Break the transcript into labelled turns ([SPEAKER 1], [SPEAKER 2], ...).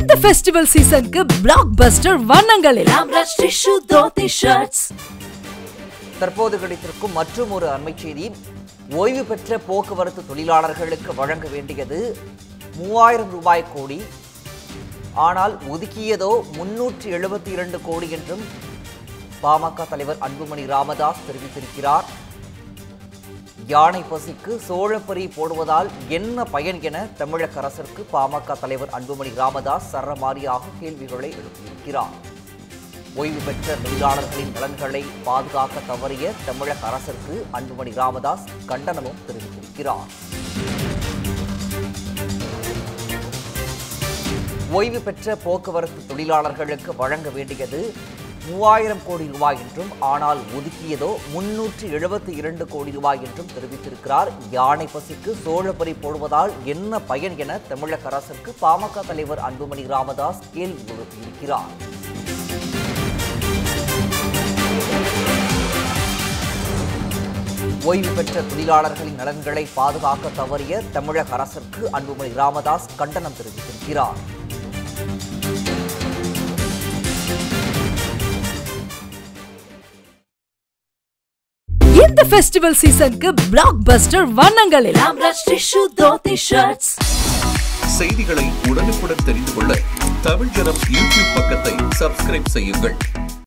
[SPEAKER 1] இந்த ஃபெஸ்டிவல் சீசனுக்கு பிளாக் பஸ்டர் வண்ணங்களில் ஆம்ரஷ் டிஷ்யூ தோத்தி ஷர்ட்ஸ்
[SPEAKER 2] தற்போது கிடைத்திருக்கும் மற்றும் ஒரு அண்மை செய்தி ஓய்வு பெற்ற போக்குவரத்து தொழிலாளர்களுக்கு வழங்க வேண்டியது மூவாயிரம் ரூபாய் கோடி ஆனால் ஒதுக்கியதோ முன்னூற்றி எழுபத்தி இரண்டு கோடி என்றும் பாமக தலைவர் அன்புமணி ராமதாஸ் தெரிவித்திருக்கிறார் யானை பசிக்கு சோழப்பரி போடுவதால் என்ன பயன் என தமிழக அரசிற்கு பாமக தலைவர் அன்புமணி ராமதாஸ் சரமாரியாக கேள்விகளை எழுப்பியிருக்கிறார் ஓய்வு பெற்ற தொழிலாளர்களின் நலன்களை பாதுகாக்க தவறிய தமிழக அரசிற்கு அன்புமணி ராமதாஸ் கண்டனமும் தெரிவித்திருக்கிறார் ஓய்வு பெற்ற போக்குவரத்து தொழிலாளர்களுக்கு வழங்க வேண்டியது மூவாயிரம் கோடி ரூபாய் என்றும் ஆனால் ஒதுக்கியதோ முன்னூற்றி எழுபத்தி இரண்டு கோடி ரூபாய் என்றும் தெரிவித்திருக்கிறார் யானை பசிக்கு சோழப்பரி போடுவதால் என்ன பயன் என தமிழக அரசிற்கு பாமக தலைவர் அன்புமணி ராமதாஸ் கேள்வி எழுப்பியிருக்கிறார் ஓய்வு பெற்ற தொழிலாளர்களின் நலன்களை பாதுகாக்க தவறிய தமிழக அரசிற்கு அன்புமணி ராமதாஸ் கண்டனம் தெரிவித்திருக்கிறார்
[SPEAKER 1] இந்த ஃபெஸ்டிவல் சீசனுக்கு பிளாக் பஸ்டர் வண்ணங்களில் ஆம்ரஷ் டிஷ்யூ தோத்தி ஷர்ட்ஸ்
[SPEAKER 3] செய்திகளை உடனுக்குடன் தெரிந்து கொள்ள தமிழ் ஜனம் யூடியூப் பக்கத்தை சப்ஸ்கிரைப் செய்யுங்கள்